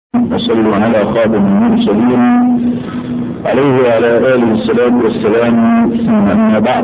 وصلوا على خاتم المرسلين عليه وعلى آله الصلاة والسلام ثم أما بعد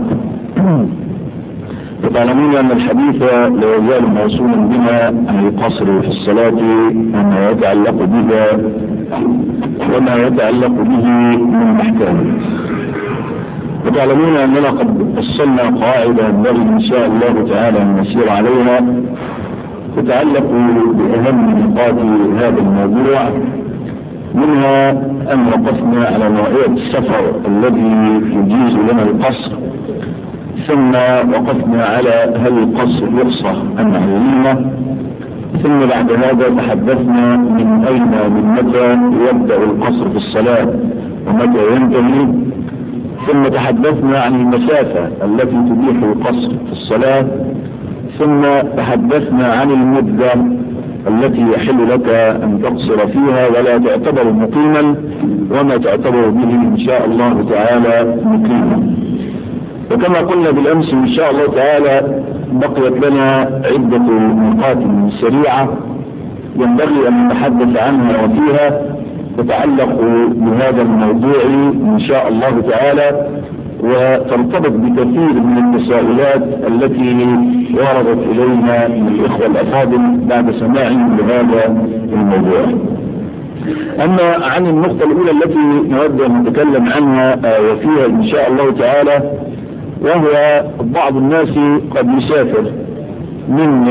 وتعلمون أن الحديث لا يزال موصولا بنا عن القصر في الصلاة وما يتعلق بها وما يتعلق به من أحكام وتعلمون أننا قد وصلنا قاعدة ينبغي إن شاء الله تعالى أن نسير عليها تتعلق بأهم نقاط هذا الموضوع منها أن وقفنا على نوعية السفر الذي يجيز لنا القصر ثم وقفنا على هل القصر يقصر أم علمنا ثم بعد هذا تحدثنا من أين ومن متى يبدأ القصر في الصلاة ومتى ينتهي ثم تحدثنا عن المسافة التي تبيح القصر في الصلاة ثم تحدثنا عن المدة التي يحل لك أن تقصر فيها ولا تعتبر مقيما وما تعتبر به إن شاء الله تعالى مقيما وكما قلنا بالأمس إن شاء الله تعالى بقيت لنا عدة نقاط سريعة ينبغي أن نتحدث عنها وفيها تتعلق بهذا الموضوع إن شاء الله تعالى وترتبط بكثير من التساؤلات التي وردت إلينا من الإخوة الأفاضل بعد سماعهم لهذا الموضوع أما عن النقطة الأولى التي نود أن نتكلم عنها وفيها إن شاء الله تعالى وهو بعض الناس قد يسافر من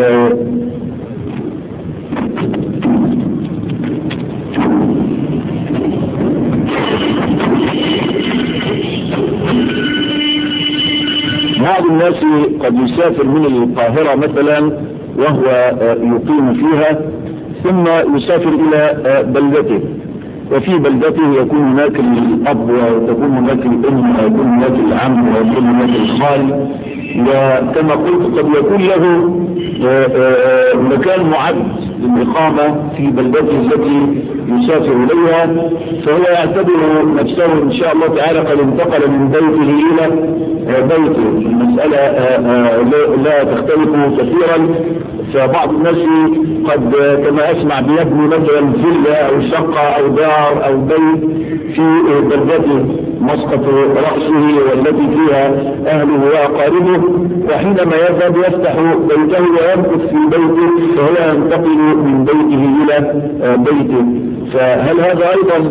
بعض الناس قد يسافر من القاهرة مثلا وهو يقيم فيها ثم يسافر إلى بلدته وفي بلدته يكون هناك الأب وتكون هناك الأم ويكون هناك العم ويكون هناك الخال وكما قلت قد يكون له مكان معد للإقامة في بلدته التي يسافر إليها فهو يعتبر نفسه إن شاء الله تعالى قد انتقل من بيته إلى بيته المسألة لا تختلف كثيرا فبعض الناس قد كما أسمع بيبني مثلا فيلا أو شقة أو دار أو بيت في بلدته مسقط رأسه والتي فيها أهله وأقاربه وحينما يذهب يفتح بيته ويمكث في بيته فهو ينتقل من بيته إلى بيته فهل هذا أيضا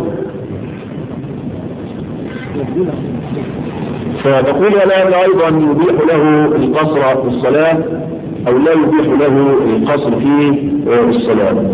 فتقول هل هذا أيضا يبيح له القصر في الصلاة أو لا يبيح له القصر في الصلاة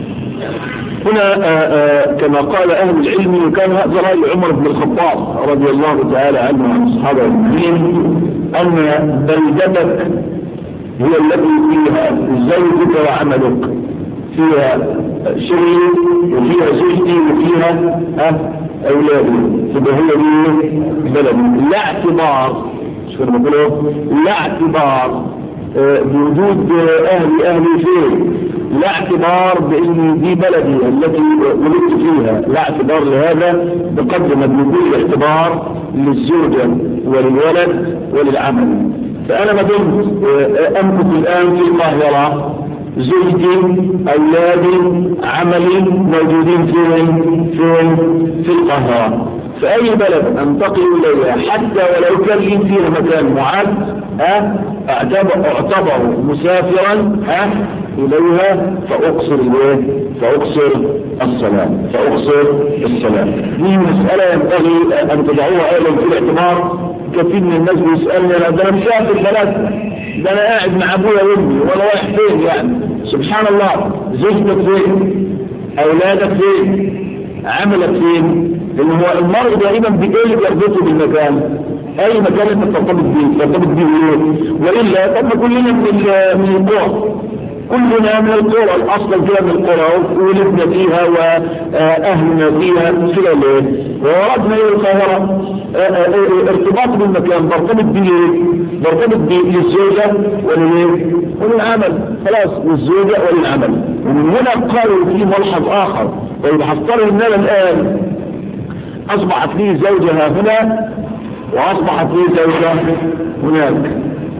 هنا آآ آآ كما قال أهل العلم وكان هذا رأي عمر بن الخطاب رضي الله تعالى عنه وعن أصحابه المؤمنين أن بلدتك هي التي فيها زوجك وعملك فيها شغلي وفيها زوجتي وفيها أولادي تبقى هي دي بلدي لا اعتبار شو بقوله لا اعتبار بوجود أهلي أهلي فين لا اعتبار بأن دي بلدي التي ولدت فيها لا اعتبار لهذا بقدر ما بيكون الاعتبار للزوجة وللولد وللعمل فأنا ما دمت أمكث الآن في القاهرة زوجتي أولادي عملي موجودين فين فين في القاهرة في أي بلد أنتقل إليها حتى ولو كان لي فيها مكان معد أه اعتبر, اعتبر مسافرا أه إليها فأقصر إليه فأقصر الصلاة فأقصر الصلاة دي مسألة ينبغي أن تضعوها أيضا في الاعتبار كثير من الناس بيسألني أنا ده أنا مسافر بلد ده أنا قاعد مع أبويا وأمي وأنا رايح فين يعني سبحان الله زوجتك فين أولادك فين عملك فين لأن هو المرء دائما بإيه يربطه بالمكان أي مكان أنت ترتبط به ترتبط به إيه وإلا طب كلنا من من القرى كلنا من القرى الأصل فيها من القرى ولدنا فيها وأهلنا فيها كده ليه ووردنا إلى القاهرة ارتباط بالمكان برتبط به برتبط به للزوجة ولليه وللعمل خلاص للزوجة وللعمل ومن هنا قالوا في ملحظ آخر طيب هفترض ان انا الان اصبحت لي زوجة هنا واصبحت لي زوجة هناك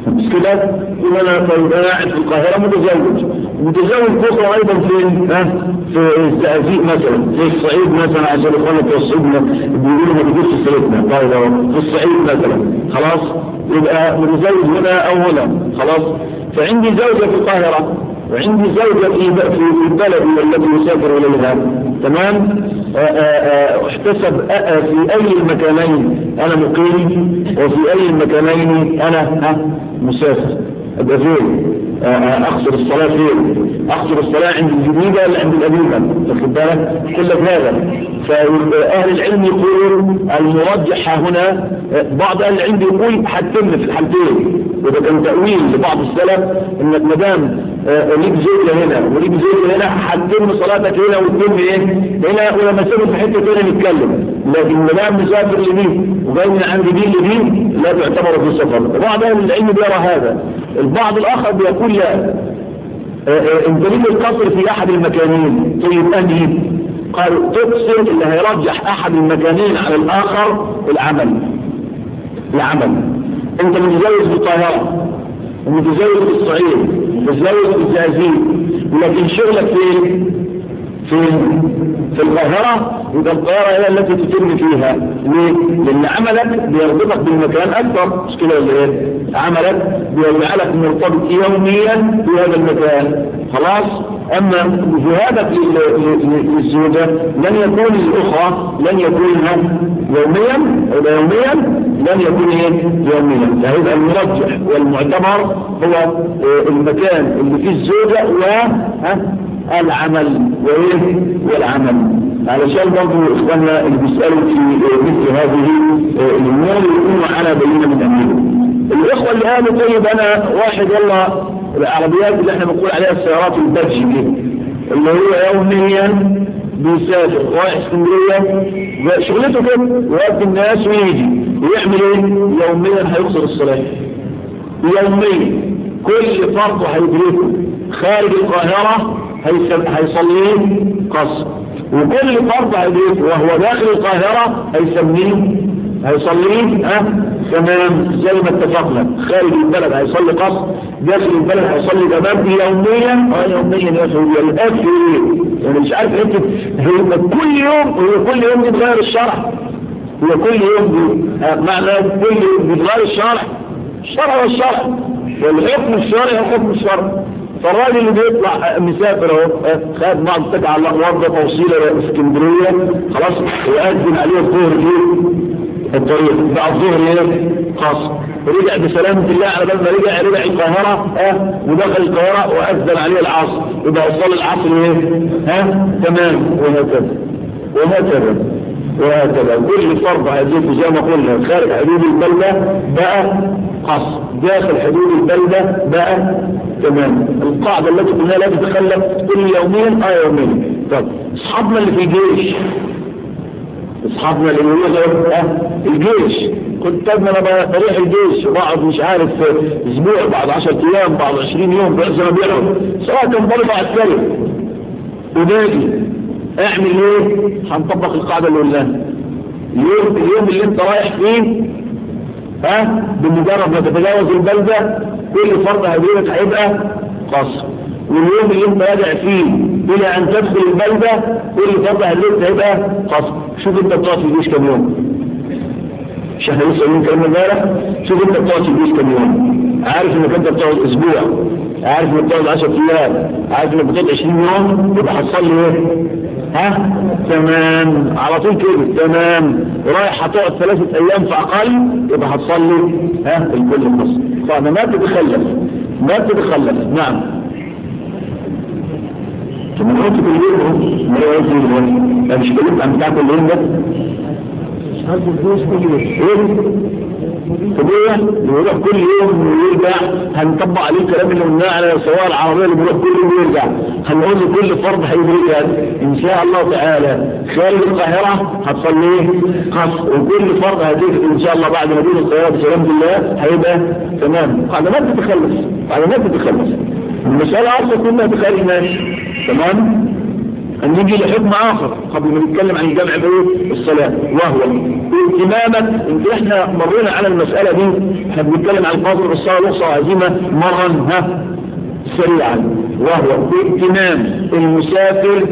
مش كده يقول انا طيب انا قاعد في القاهره متزوج متزوج بكره ايضا فين ها في الزقازيق مثلا في الصعيد مثلا عشان اخوانا بتوع الصعيد بيقولوا ما تجيبش سيرتنا طيب اهو في الصعيد مثلا خلاص يبقى متزوج هنا او هنا خلاص فعندي زوجه في القاهره وعندي زوجة في في البلد التي يسافر إليها تمام احتسب في أي المكانين أنا مقيم وفي أي المكانين أنا مسافر أبقى فين أخسر الصلاة فين أخسر الصلاة عند الجديدة ولا عند القديمة واخد بالك كل هذا فأهل العلم يقولون المرجح هنا بعض أهل العلم يقول حتم في الحالتين وده كان تأويل لبعض السلف انك ما دام ليك زوجة هنا وليك زوجة هنا حتم صلاتك هنا وتتم ايه هنا ولما تسافر في حتة هنا نتكلم لكن ما دام مسافر لمين وجاي من عند دين لدين لا تعتبر في السفر بعض اهل العلم بيرى هذا البعض الاخر بيقول لا انت ليك القصر في احد المكانين طيب انهي قال تقصر اللي هيرجح احد المكانين على الاخر العمل العمل انت متزوج في القاهرة ومتزوج في الصعيد متزوج في الزقازيق ولكن شغلك فين فين في القاهرة يبقى القاهرة هي التي تتم فيها ليه؟ لأن عملك بيربطك بالمكان أكثر مش كده ولا إيه؟ عملك بيجعلك مرتبط يوميا بهذا المكان خلاص أما جهادك للزوجة لن يكون الأخرى لن يكون يوميا ولا يوميا لن يكون إيه؟ يوميا فهذا المرجح والمعتبر هو المكان اللي فيه الزوجة والعمل وإيه؟ والعمل علشان برضه إخواننا اللي بيسألوا في مثل هذه الأمور يكونوا على بينة من أمرهم الإخوة اللي قالوا طيب أنا واحد يلا العربيات اللي احنا بنقول عليها السيارات البادج دي اللي هو يوميا بيسافر رايح اسكندريه شغلته كده يودي الناس ويجي ويعمل ايه؟ يوميا هيقصر الصلاه يوميا كل فرد هيدركه خارج القاهره هيصليه قصر وكل فرد هيدركه وهو داخل القاهره هيسميه هيصليه ها تمام زي ما اتفقنا خارج البلد هيصلي قصر داخل البلد هيصلي تمام يوميا اه يوميا يا اخي الاكل ايه يعني مش عارف انت هو كل يوم هو كل يوم بيتغير الشرع هو كل يوم بي... معنى كل يوم بيتغير الشرع الشرع هو الشرع والحكم الشرعي هو حكم الشرع فالراجل اللي بيطلع مسافر اهو خد بعض اتكل على وضع توصيله اسكندريه خلاص ويأذن عليه الظهر دي الطريق بقى الظهر ايه خاص رجع بسلامة الله على بال ما رجع رجع القاهرة ها ودخل القاهرة وأذن عليه العصر يبقى وصل العصر ايه ها تمام وهكذا وهكذا وهكذا كل فرض هيجيب زي ما قلنا خارج حدود البلدة بقى قصر داخل حدود البلدة بقى تمام القاعدة التي قلنا لا تتخلف كل يومين اه يومين طب اصحابنا اللي في الجيش اصحابنا اللي يقولوا اه الجيش كنت طب انا بروح الجيش وبقعد مش عارف اسبوع بعد 10 ايام بعد 20 يوم زي ما بيقولوا سواء كان ضابط عسكري ونادي اعمل ايه هنطبق القاعده اللي قلناها اليوم اليوم اللي انت رايح فيه ها بمجرد ما تتجاوز البلده كل فرد هيجيبك هيبقى قصر واليوم اللي انت راجع فيه الى ان تدخل البلده كل فرد هيجيبك هيبقى قصر شوف انت بتقعد في الجيش كام يوم مش احنا لسه قايلين كلام امبارح شوف انت بتقعد في الجيش كام يوم عارف انك انت بتقعد اسبوع عارف انك بتقعد 10 ايام عارف انك بتقعد 20 يوم يبقى حصل لي ايه ها تمام على طول كده تمام رايح هتقعد ثلاثة ايام في اقل يبقى هتصلي ها الكل النص فانا ما تتخلف ما تتخلف نعم ثم قلت كل يوم ما يوزي اليوم مش كلمت عن بتاع كل يوم ده هذا الجوز كل يوم ايه طبيعي بيروح كل يوم ويرجع هنطبق عليه الكلام اللي قلناه على سواء العربية اللي بيروح كل يوم ويرجع هنقول له كل فرد هيدرك ان شاء الله تعالى خارج القاهرة هتصليه قصر وكل فرد هيدرك ان شاء الله بعد ما يدير القاهرة بسلام الله هيبقى تمام بعد ما تتخلص بعد ما تتخلص المسألة أصلا كلها بخارج ناس تمام أن نجي لحكم آخر قبل ما نتكلم عن الجمع بين الصلاة وهو اهتمامك يمكن احنا مرينا على المسألة دي احنا بنتكلم عن القاصر بالصلاة الأقصى عزيمة مرا ها سريعا وهو اهتمام المسافر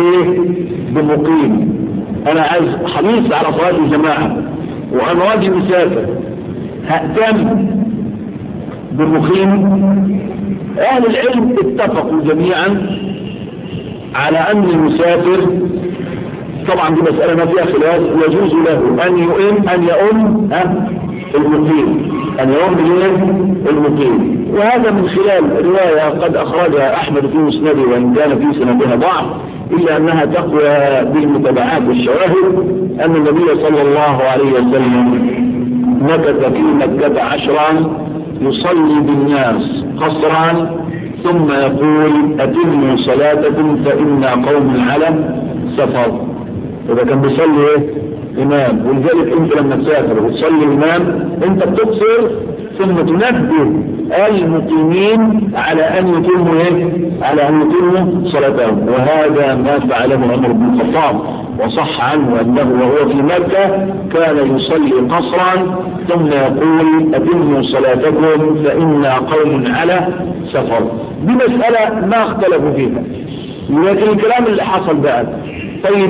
بمقيم انا عايز حريص على صلاة الجماعة وانا راجل مسافر هأتم بالمقيم اهل العلم اتفقوا جميعا على ان المسافر طبعا دي مسألة ما فيها خلاف يجوز له ان يؤم ان يؤم المقيم ان يؤم المقيم وهذا من خلال رواية قد اخرجها احمد في مسنده وان كان في سندها ضعف الا انها تقوى بالمتابعات والشواهد ان النبي صلى الله عليه وسلم مكث في مكة عشرا يصلي بالناس قصرا ثم يقول أتموا صلاتكم فإنا قوم على سفر إذا كان بيصلي إيه؟ إمام ولذلك أنت لما تسافر وتصلي إمام أنت بتقصر ثم تنبه المقيمين على أن يتموا إيه؟ على أن يتموا صلاتهم وهذا ما فعله عمر بن الخطاب وصح عنه أنه وهو في مكة كان يصلي قصرا ثم يقول أتموا صلاتكم فإنا قوم على سفر دي مسألة ما اختلفوا فيها لكن الكلام اللي حصل بقى طيب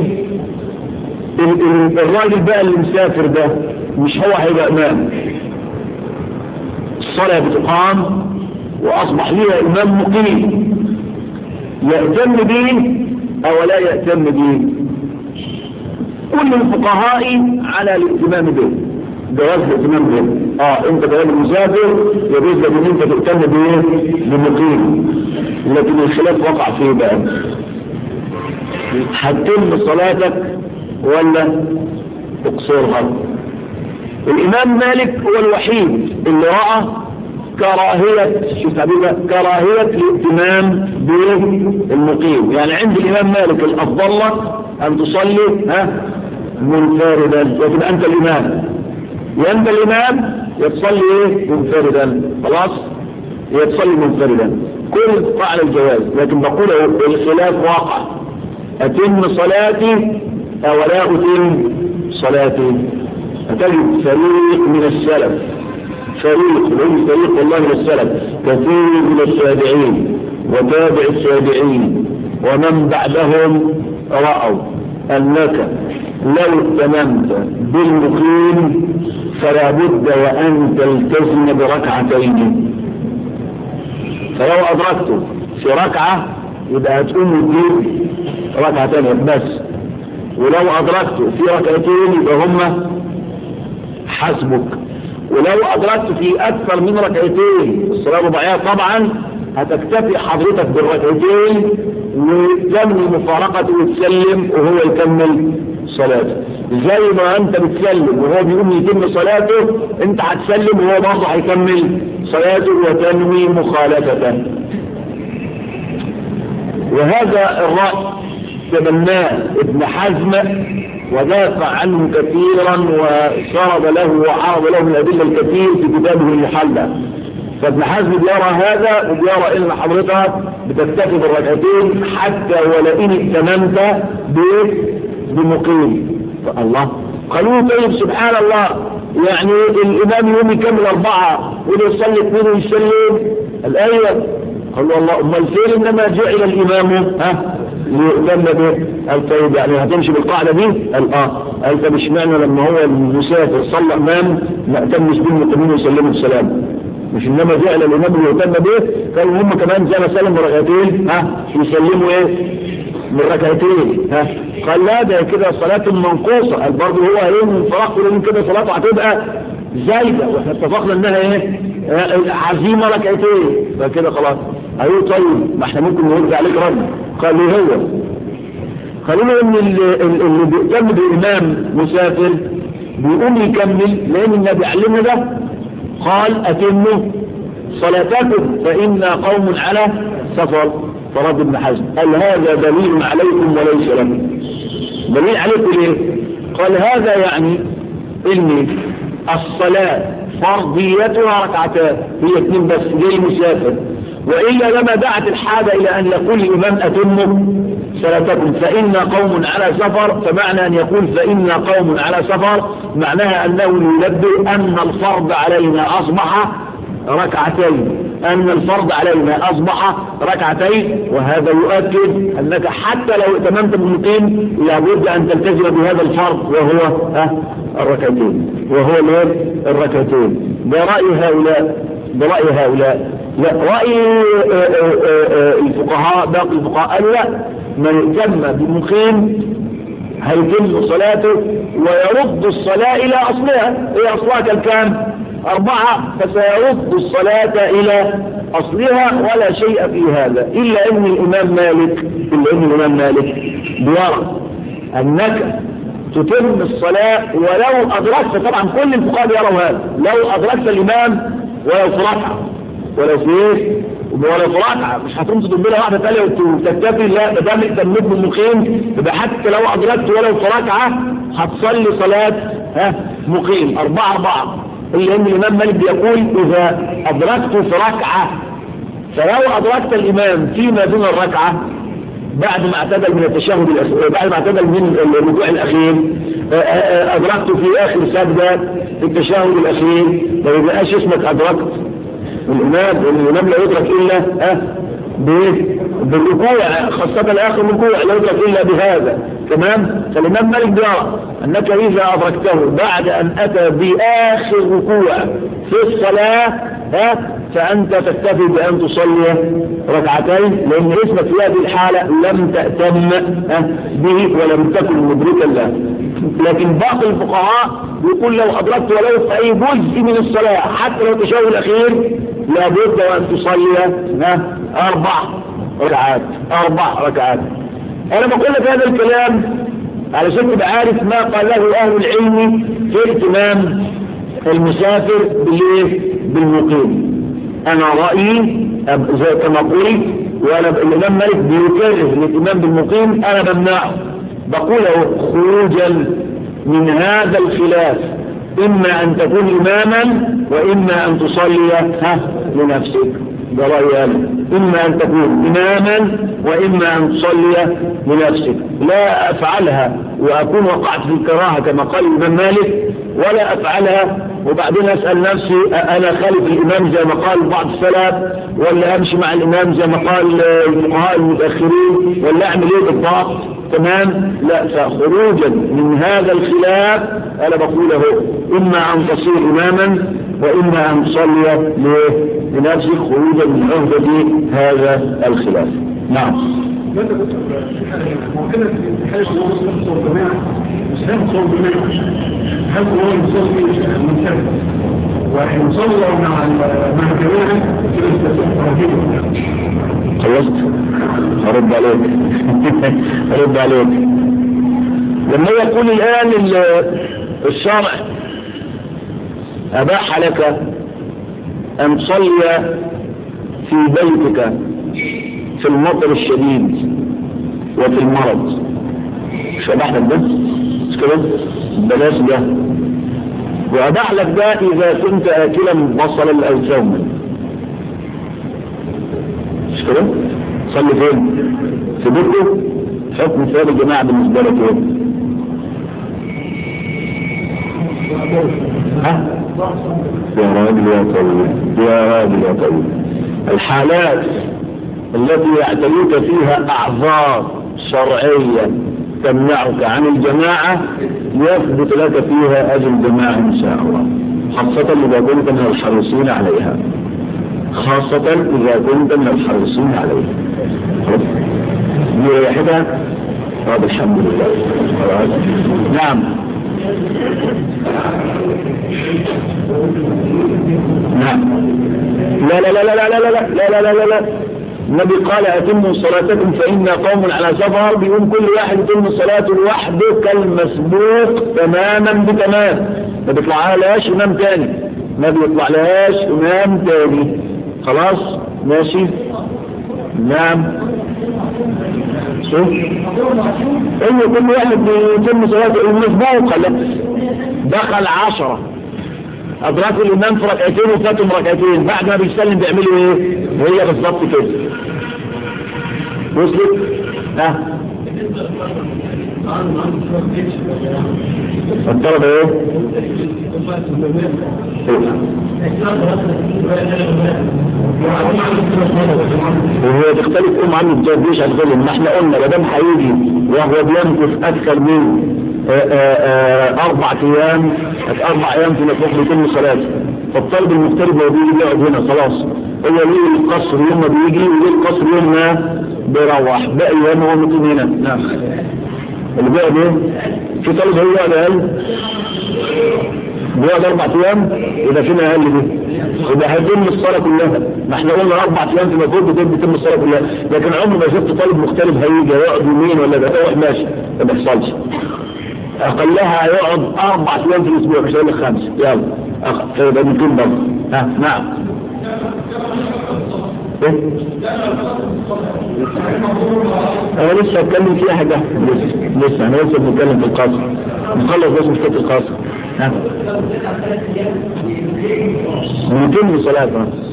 الراجل بقى اللي مسافر ده مش هو هيبقى امام الصلاة بتقام واصبح ليها امام مقيم يأتم به او لا يأتم به كل الفقهاء على الاهتمام به جواز الاهتمام به اه انت كمان مسافر يجوز لك ان انت تهتم بايه بمقيم لكن الخلاف وقع فيه بقى هتتم صلاتك ولا تقصرها الامام مالك هو الوحيد اللي راى كراهية شوف تعبير كراهية الاهتمام بالمقيم يعني عند الامام مالك الافضل لك ان تصلي ها منفردا لكن انت الامام يا انت الامام يتصلي ايه منفردا خلاص يتصلي منفردا كل فعل الجواز لكن بقول الخلاف واقع اتم صلاتي او لا اتم صلاتي فتجد فريق من السلف فريق من فريق والله من السلف كثير من التابعين وتابع التابعين ومن بعدهم رأوا أنك لو اتممت بالمقيم فلا بد وأن تلتزم بركعتين فلو أدركته في ركعة يبقى هتقوم وتجيب ركعة تانية بس ولو أدركته في ركعتين يبقى هما حسبك ولو أدركت في أكثر من ركعتين الصلاة الرباعية طبعا هتكتفي حضرتك بالركعتين وتمني مفارقته وتسلم وهو يكمل صلاته زي ما انت بتسلم وهو بيقوم يتم صلاته انت هتسلم وهو برضه هيكمل صلاته وتنوي مخالفة وهذا الرأي تبناه ابن حزم ودافع عنه كثيرا وشرب له وعرض له من الأدلة الكثير في كتابه المحلى فابن حزم بيرى هذا وبيرى ان حضرتك بتكتفي بالركعتين حتى ولئن اتممت بمقيم الله قالوا طيب سبحان الله يعني الامام يوم يكمل اربعة ويصلي اثنين ويسلم الايه قالوا الله امال فين انما جعل الامام ها ليؤتم به قال طيب يعني هتمشي بالقاعده دي قال اه قال طب اشمعنى لما هو المسافر صلى امام ما اهتمش بالمقيمين ويسلموا السلام مش انما جعل الامام يهتم به كانوا هم كمان زي ما سلموا ركعتين ها يسلموا ايه من ركعتين ها قال لا ده كده صلاة منقوصة قال برضه هو ايه من فراغ من كده صلاته هتبقى زايدة واحنا اتفقنا انها ايه عزيمة ركعتين فكده خلاص ايوه طيب ما احنا ممكن نرد عليك رد قال له هو قالوا له ان اللي بيهتم بالامام مسافر بيقوم يكمل لان النبي علمنا ده قال أتموا صلاتكم فإنا قوم على سفر فرد ابن حزم قال هذا دليل عليكم وليس لكم دليل عليكم ليه قال هذا يعني ان الصلاة فرضيتها ركعتان هي اثنين بس جاي مسافر وإلا لما دعت الحاجة إلى أن يقول الإمام أتمه صلاتكم فإن قوم على سفر فمعنى أن يقول فإن قوم على سفر معناها أنه ينبه أن الفرض علينا أصبح ركعتين أن الفرض علينا أصبح ركعتين وهذا يؤكد أنك حتى لو اتممت بالمقيم لابد أن تلتزم بهذا الفرض وهو أه الركعتين وهو الركعتين ده رأي هؤلاء ده رأي هؤلاء لا رأي الفقهاء باقي الفقهاء قالوا لا من اتم بالمقيم هيتم صلاته ويرد الصلاة إلى أصلها إيه أصلها كالكام أربعة فسيرد الصلاة إلى أصلها ولا شيء في هذا إلا أن الإمام مالك إلا أن الإمام مالك بيرى أنك تتم الصلاة ولو أدركت طبعا كل الفقهاء يروا هذا لو أدركت الإمام ولو في ركعة ولو في إيه ولو في ركعة مش هتقوم تدبلها واحدة تانية وتكتفي لا ما دام اهتميت بالمقيم يبقى حتى لو أدركت ولو في ركعة هتصلي صلاة ها مقيم أربعة أربعة إلا أن الإمام مالك بيقول إذا أدركت في ركعة فلو أدركت الإمام فيما دون الركعة بعد ما اعتدل من التشهد الأخير بعد ما اعتدل من الركوع الأخير أدركت في آخر سجدة في التشهد الأخير ما يبقاش اسمك أدركت الإمام الإمام لا يدرك إلا أه بالركوع خاصة آخر ركوع لا يدرك إلا بهذا تمام فالإمام مالك بيرى أنك إذا أدركته بعد أن أتى بآخر ركوع في الصلاة ها فأنت تكتفي بأن تصلي ركعتين لأن اسمك في هذه الحالة لم تأتم به ولم تكن مدركا له لكن باقي الفقهاء يقول لو أدركت ولو في أي جزء من الصلاة حتى لو التشهد الأخير لابد وأن تصلي أربع ركعات أربع ركعات أنا بقول لك هذا الكلام علشان تبقى عارف ما قاله أهل العلم في اهتمام المسافر بالايه بالمقيم انا رأيي زي كما قلت وانا الامام مالك بيكرر الاهتمام بالمقيم انا بمنعه بقوله خروجا من هذا الخلاف اما ان تكون اماما واما ان تصلي ها لنفسك ده رأيي أنا إما أن تكون إماما وإما أن تصلي لنفسك لا أفعلها وأكون وقعت في الكراهة كما قال الإمام مالك ولا أفعلها وبعدين أسأل نفسي أنا خالف الإمام زي ما قال بعض السلف ولا أمشي مع الإمام زي ما قال الفقهاء المتأخرين ولا أعمل إيه بالضبط تمام لا فخروجا من هذا الخلاف أنا بقوله إما أن تصير إماما وإما أن تصلي لنفسك خروجا من عهدة هذا الخلاف نعم ممكن في حالة الوصف والجماعة مش هياخد صوت جماعة هل هو يصلي منفرد وإن صلى مع مع الجماعة كده يستطيع خلصت هرد عليك هرد عليك لما يقول الآن الشرع أباح لك أن تصلي في بيتك في المطر الشديد وفي المرض مش أباح لك ده مش كده بلاش ده وأباح لك ده إذا كنت آكلا بصلا أو ثوما مش كده صلي فين في بيته حكم ثاني جماعة بالنسبة لك ايه ها يا راجل يا طويل يا راجل يا طويل الحالات التي يعتريك فيها اعذار شرعية تمنعك عن الجماعة يثبت لك فيها اجل جماعة ان شاء الله خاصة اذا كنت من الحريصين عليها خاصة اذا كنت من الحريصين عليها دي واحدة طب الحمد لله نعم نعم لا لا لا لا لا لا لا لا لا لا لا النبي قال أتموا صلاتكم فإن قوم على سفر بيقوم كل واحد يتم صلاته لوحده كالمسبوق تماما بتمام ما بيطلع لهاش إمام تاني ما بيطلع لهاش إمام تاني خلاص ماشي نعم شوف ايوه كل واحد بيتم صلاته المسبوق لا دخل عشرة ادركوا الامام في ركعتين وفاتهم ركعتين بعد ما بيسلم بيعملوا ايه وهي بالظبط كده وصلت ها الطلبة ايه وهو تختلف ام عنه بجد عن غيره ما احنا قلنا ما دام هيجي وهو بيمكث اكثر من آآ آآ اربع ايام اربع ايام في مطلوب يتم صلاته فالطالب المغترب لو بيجي يقعد هنا خلاص هو ليه القصر يوم ما بيجي وليه القصر يوم ما بيروح باقي ايام هو مقيم هنا نعم اللي بيقعد ايه في طالب هو يقعد اقل بيقعد اربع ايام يبقى فينا اقل دي يبقى هيتم الصلاه كلها ما احنا قلنا اربع ايام في المفروض بتتم الصلاه كلها لكن عمر ما شفت طالب مختلف هيجي يقعد يومين ولا ده يروح ماشي ما بيحصلش اقلها يقعد اربع ايام في الاسبوع مش هقول لك خمس يلا فيبقى ممكن برضه ها نعم ايه انا لسه هتكلم فيها حاجه لسه لسه انا لسه بنتكلم في القصر نخلص بس مشكله القصر ها بنتم صلاه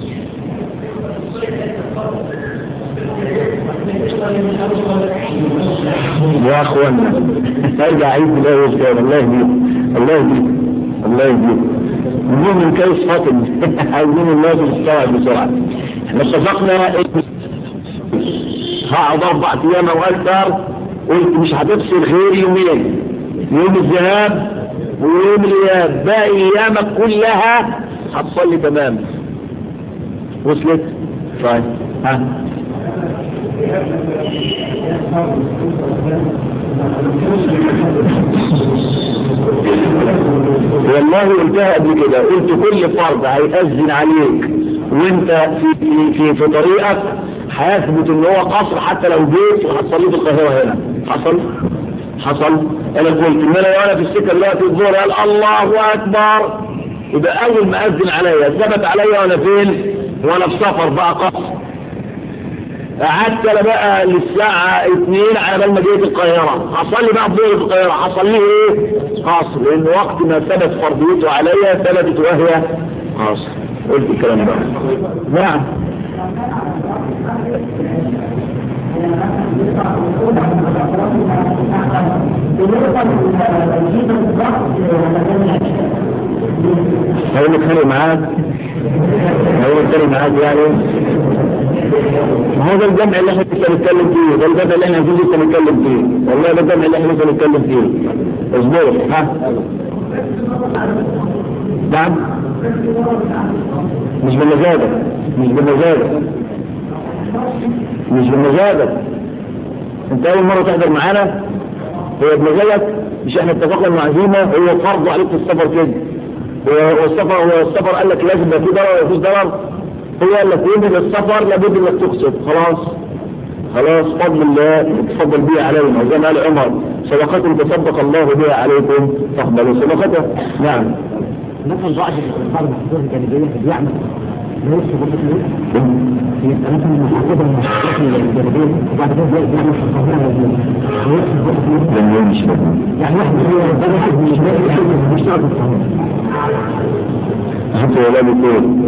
يا اخوانا ارجع عيد الله ويذكر الله يهديك الله يهديك الله يهديك نقول من كيس فاطم عايزين الناس تستوعب بسرعه احنا اتفقنا هقعد اربع ايام او اكثر قلت مش هتفصل غير يومين يوم الذهاب ويوم الاياب باقي ايامك كلها هتصلي تمام وصلت طيب ها والله قلتها قبل كده قلت كل فرد هيأذن عليك وانت في في في, في طريقك هيثبت ان هو قصر حتى لو جيت وهتصلي في القاهره هنا حصل حصل انا قلت ان انا وانا في السكه دلوقتي الظهر قال الله اكبر يبقى اول ما اذن عليا ثبت عليا وانا فين وانا في سفر بقى قصر قعدت انا بقى للساعة 2 على بال ما جيت القاهرة حصل لي بقى الظهر في القاهرة حصل لي ايه قصر لان وقت ما ثبت فرضيته عليا ثبتت وهي قصر قلت الكلام ده نعم هو نتخانق معاك هو نتخانق معاك يعني ما هو ده الجمع اللي احنا لسه نتكلم فيه ده الجمع اللي احنا لسه نتكلم فيه والله ده الجمع اللي احنا لسه نتكلم فيه اصبروا ها نعم مش بمزاجك مش بمزاجك مش بمزاجك انت اول مرة تحضر معانا هو بمزاجك مش احنا اتفقنا مع عزيمة هو فرض عليك في السفر كده والسفر هو السفر قال لك لازم يبقى في ضرر ولا مفيش ضرر هو قال لك ينزل السفر لابد انك تقصد خلاص خلاص فضل الله تفضل بها علينا زي ما قال عمر صدقة تصدق الله بها عليكم تقبلوا صدقته نعم مثلا ضعف الفرد الحضور الجانبية بيعمل ليس بطل يبقى مثلا محافظة من الحضور الجانبية وبعد كده بيعمل في القاهرة لم يمشي يعني واحد هو ده واحد مش بيشتغل في القاهرة حتى ولاد اثنين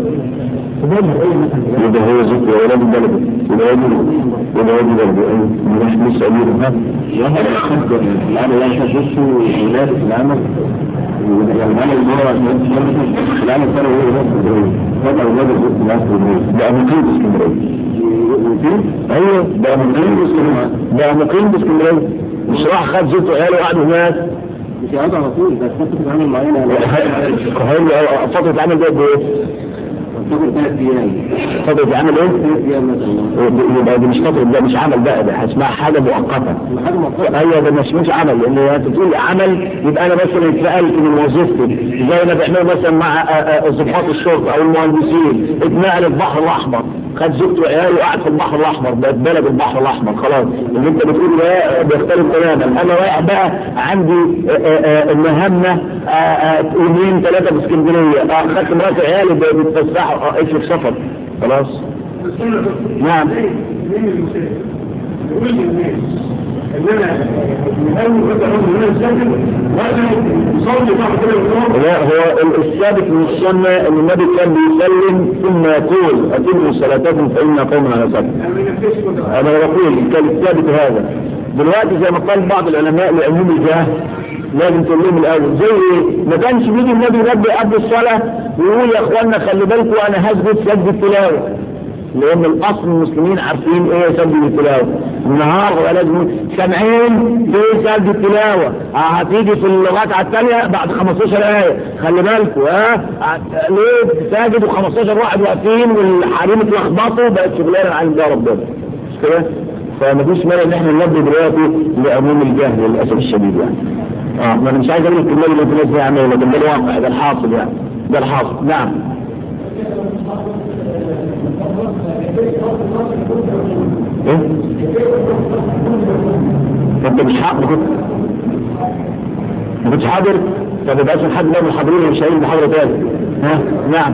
يبقى هو زوج ولاد البلد يبقى ولاد يبقى ولاد البلد مش مش امير ها العمل لا يحدث ولاد في العمل والعمل اللي هو العمل كان هو وضع ولاد الزوج في العمل بقى مقيم باسكندريه ايوه بقى مقيم باسكندريه بقى مقيم باسكندريه مش راح خد زوجته وعياله وقعدوا هناك مش قاعد على طول بس فترة عمل معينة هل فترة عمل ده بايه؟ فترة ثلاث أيام فترة عمل ايه؟ ثلاث أيام مثلا يبقى دي مش فترة ده مش عمل بقى ده اسمها حاجة مؤقتة حاجة مؤقتة ايوه ده مش مش عمل لان انت تقول عمل يبقى انا مثلا اتنقلت من وظيفتي زي ما بيعملوا مثلا مع ضباط الشرطه او المهندسين اتنقل البحر الاحمر خد زوجته وعياله وقعد في البحر الاحمر بقت بلد البحر الاحمر خلاص اللي انت بتقول ده بيختلف تماما انا رايح بقى عندي مهمه يومين ثلاثه في اسكندريه خدت مراتي وعيالي بيتفسحوا اشرف سفر خلاص نعم ان انا من اول فتره ان انا اسافر وانا اصلي بعد كده النوم لا هو الثابت من السنة ان النبي كان بيسلم ثم يقول اتموا صلاتكم فإن قوم على سبب انا ما نفسش كده انا بقول كان الثابت هذا دلوقتي زي ما قال بعض العلماء لعموم الجهل لازم تقول لهم الاول زي ايه؟ ما كانش بيجي النبي ينبه قبل الصلاه ويقول يا اخوانا خلي بالكم انا هسجد سجد التلاوه لان الاصل المسلمين عارفين ايه سجد التلاوه النهار هو لازم سامعين في سجد التلاوه آه، هتيجي في الركعه الثانيه بعد 15 ايه خلي بالكم ها آه، ليه ساجد و15 واحد واقفين والحريم اتلخبطوا بقت شغلانه عند ربنا مش كده؟ فمفيش مانع ان احنا ننبه دلوقتي لعموم الجهل للاسف الشديد يعني. اه ما انا مش عايز اقول لك الكلمه اللي في ناس بيعملوا لكن ده الواقع ده الحاصل يعني ده الحاصل نعم ايه؟ انت مش حاضر كنت ما كنتش حاضر طب يبقى اسم حد بقى من الحاضرين اللي مش هيجي محاضره تاني ها نعم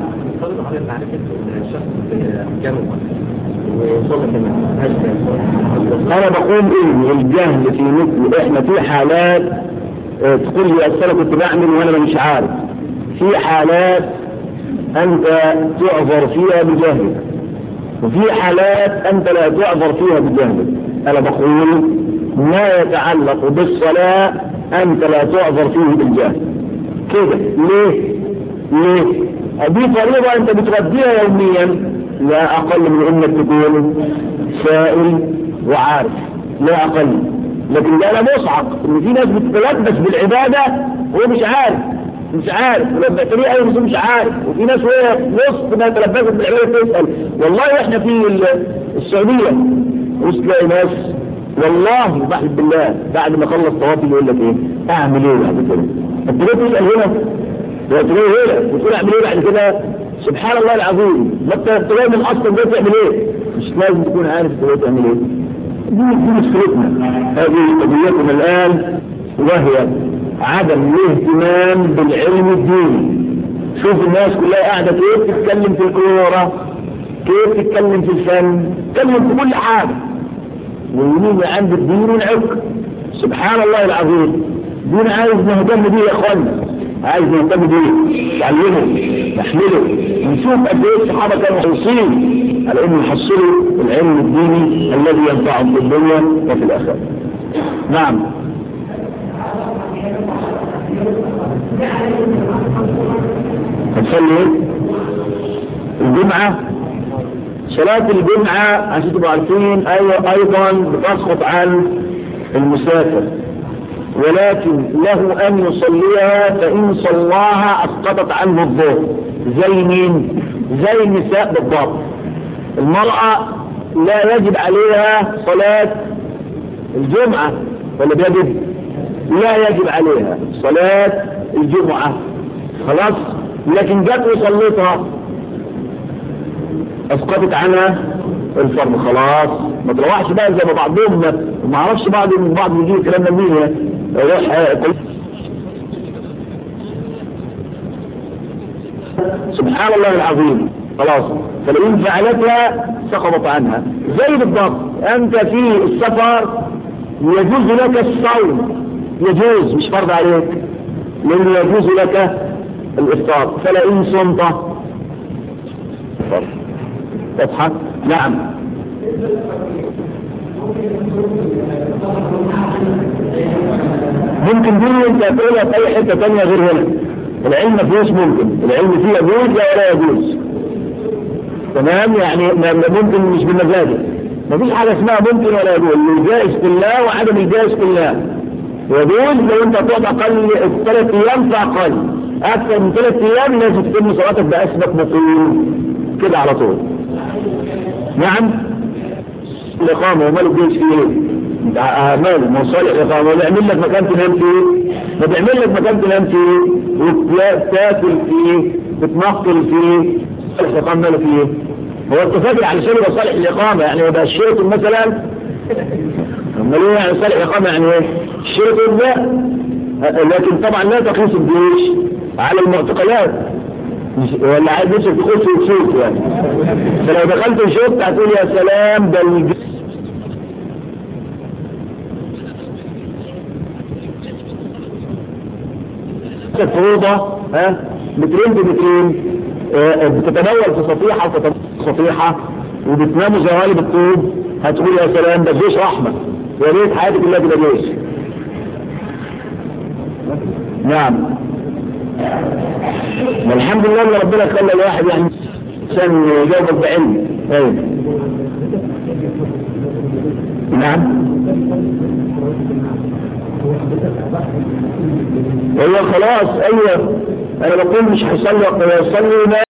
انا بقول ايه الجهل في مثل احنا في حالات اه تقول لي اصل انا كنت بعمل وانا مش عارف في حالات انت تعذر فيها بجهلك وفي حالات انت لا تعذر فيها بجهلك انا بقول ما يتعلق بالصلاة انت لا تعذر فيه بالجهل كده ليه ليه دي فريضة انت بتغذيها يوميا لا اقل من انك تكون سائل وعارف لا اقل لكن ده انا مصعب ان في ناس بتتلبس بالعبادة وهو مش عارف مش عارف لما تلاقيه اي مش عارف وفي ناس وهي وسط ما تلبست بالعبادة تسأل والله احنا في السعودية وسط تلاقي ناس والله بحب بالله بعد ما خلص طوافي يقول لك ايه اعمل ايه بعد كده انت ليه تسأل هنا وتقول هنا وتقول اعمل ايه بعد كده سبحان الله العظيم ما انت تلاقي من اصلا ده تعمل ايه مش لازم تكون عارف انت تعمل ايه دي دي مشكلتنا هذه قضيتنا الان وهي عدم الاهتمام بالعلم الديني شوف الناس كلها قاعدة كيف تتكلم في الكورة كيف تتكلم في الفن تتكلم في كل حاجة ويمين عند الدين والعلم سبحان الله العظيم دين عايز نهتم بيه يا اخوانا عايز نهتم بيه نعلمه نحمله نشوف قد ايه الصحابه كانوا حريصين على انه يحصلوا العلم الديني الذي ينفعهم في الدنيا وفي الاخره نعم هتصلي ايه؟ الجمعة صلاة الجمعة عشان تبقوا عارفين أيوة أيضا بتسقط عن المسافر ولكن له أن يصليها فإن صلاها أسقطت عنه الظهر زي مين؟ زي النساء بالضبط المرأة لا يجب عليها صلاة الجمعة ولا بيجب؟ لا يجب عليها صلاة الجمعة خلاص لكن جت وصليتها اسقطت عنها الفرض خلاص ما تروحش بقى زي ما بعضهم ما ما اعرفش بعض من بعض يجي الكلام ده مين يعني يروح سبحان الله العظيم خلاص فلو فعلتها سقطت عنها زي بالضبط انت في السفر يجوز لك الصوم يجوز مش فرض عليك لانه يجوز لك الافطار فلئن صمت تضحك نعم ممكن دي انت تقولها في اي حته ثانيه غير هنا العلم ما فيهوش ممكن العلم فيه يجوز ولا يجوز تمام يعني ممكن مش بالمزاج مفيش حاجه اسمها ممكن ولا يجوز الجائز في الله وعدم الجائز في الله يجوز لو انت تقعد اقل ثلاث ايام فاقل اكثر من ثلاث ايام لازم تتم صلاتك باسمك مقيم كده على طول نعم الاقامه ومال الجيش فيه ايه؟ ماله مصالح الاقامه وبيعمل لك مكان تنام فيه ما بيعمل لك مكان تنام فيه وتاكل فيه وتنقل فيه الاقامه ماله فيه هو انت فاكر علشان يبقى صالح الاقامه يعني يبقى الشرطه مثلا امال ايه يعني صالح اقامه يعني ايه؟ الشرطه ده لكن طبعا لا تقيس الجيش على المعتقلات ولا عايز نفسك تخش وتشوف يعني فلو دخلت وشفت هتقول يا سلام ده الجيش نفسك في اوضه ها مترين بمترين آه، بتتناول في صفيحه وتتناول في صفيحه وبتناموا زوالب الطوب هتقول يا سلام ده جيش رحمه يا ريت حياتي كلها تبقى جيش نعم والحمد لله ان ربنا خلى الواحد يعني انسان يجاوب بعلم ايوه نعم هو خلاص ايوه انا بقول مش هيصلي وقت يصلي